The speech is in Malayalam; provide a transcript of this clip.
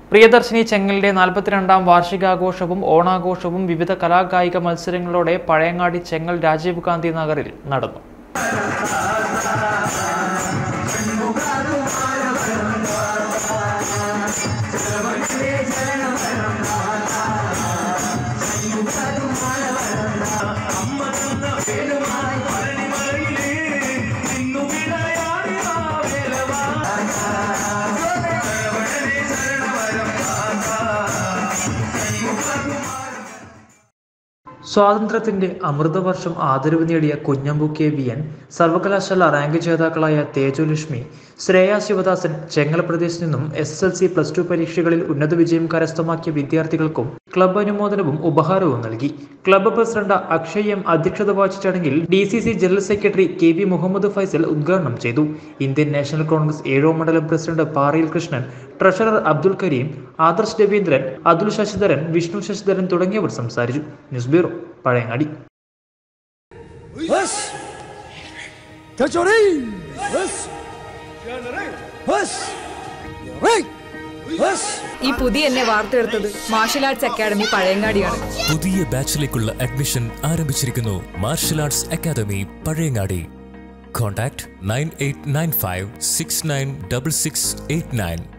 പ്രിയദർശിനി ചെങ്ങലിന്റെ നാൽപ്പത്തിരണ്ടാം വാർഷികാഘോഷവും ഓണാഘോഷവും വിവിധ കലാകായിക മത്സരങ്ങളോടെ പഴയങ്ങാടി ചെങ്ങൽ രാജീവ് ഗാന്ധി നഗറിൽ നടന്നു സ്വാതന്ത്ര്യത്തിന്റെ അമൃതവർഷം ആദരവ് നേടിയ കുഞ്ഞമ്പു കെ വി എൻ സർവകലാശാല റാങ്ക് ജേതാക്കളായ തേജുലക്ഷ്മി ശ്രേയ ശിവദാസൻ ചെങ്ങൽ പ്രദേശത്ത് നിന്നും S S L C plus two പരീക്ഷകളിൽ ഉന്നത വിജയം കരസ്ഥമാക്കിയ വിദ്യാർത്ഥികൾക്കും ക്ലബ് അനുമോദനവും ഉപഹാരവും നൽകി ക്ലബ്ബ് പ്രസിഡന്റ് അക്ഷയ് എം അധ്യക്ഷത വഹിച്ച ചടങ്ങിൽ D C C general secretary K V Muhammad Faisal ഉദ്ഘാടനം ചെയ്തു ഇന്ത്യൻ നാഷണൽ കോൺഗ്രസ് ഏഴോ മണ്ഡലം പ്രസിഡന്റ് പാറയിൽ കൃഷ്ണൻ ട്രഷറർ അബ്ദുൽ കരീം ആദർശ് രവീന്ദ്രൻ അതുൽ ശശിധരൻ വിഷ്ണു ശശിധരൻ തുടങ്ങിയവർ സംസാരിച്ചു news bureau Pazhayangadi Hush! Kachori! Hush! Hush! Right! Hush! ഈ പുതിയ എന്നെ വാർത്തെടുത്തത് മാർഷൽ ആർട്സ് അക്കാദമി പഴയങ്ങാടിയാണ് പുതിയ ബാച്ചിലേക്കുള്ള അഡ്മിഷൻ ആരംഭിച്ചിരിക്കുന്നു martial arts academy Pazhayangadi contact nine eight nine five six nine double six eight nine